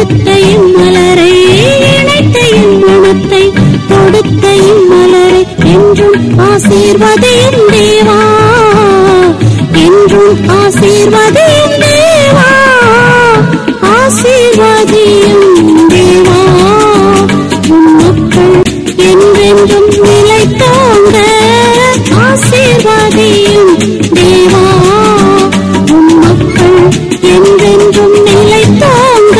தொட்ட இம்மலரை இணைத்த இம்மணத்தை தொடுத்த இம்மலரை என்றும் ஆசீர்வதியும் தேவா என்றும் ஆசீர்வதியும் தேவா ஆசீர்வதியும் தேவா உம் மக்கள் என்றென்றும் நிலைத்தோங்க ஆசீர்வதியும் தேவா உம் மக்கள் என்றென்றும் நிலைத்தோங்க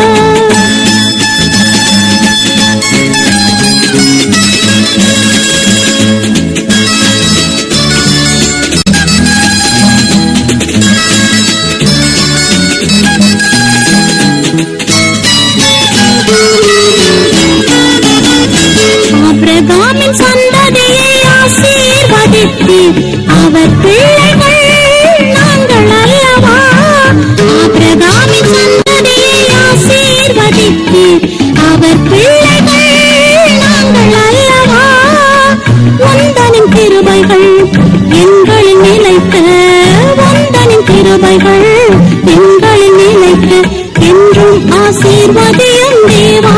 ஆபிரகாமின் சந்ததியை ஆசீர்வதித்தீர் அவர் பிள்ளைகள் நாங்கள் அல்லவா ஆபிரகாமின் சந்ததியை ஆசீர்வதித்தீர் அவர் பிள்ளைகள் நாங்கள் அல்லவா உந்தனின் கிருபைகள் எங்களின் நிலைக்க உந்தனின் கிருபைகள் எங்களின் நிலைக்க என்றும் ஆசீர்வதியும் தேவா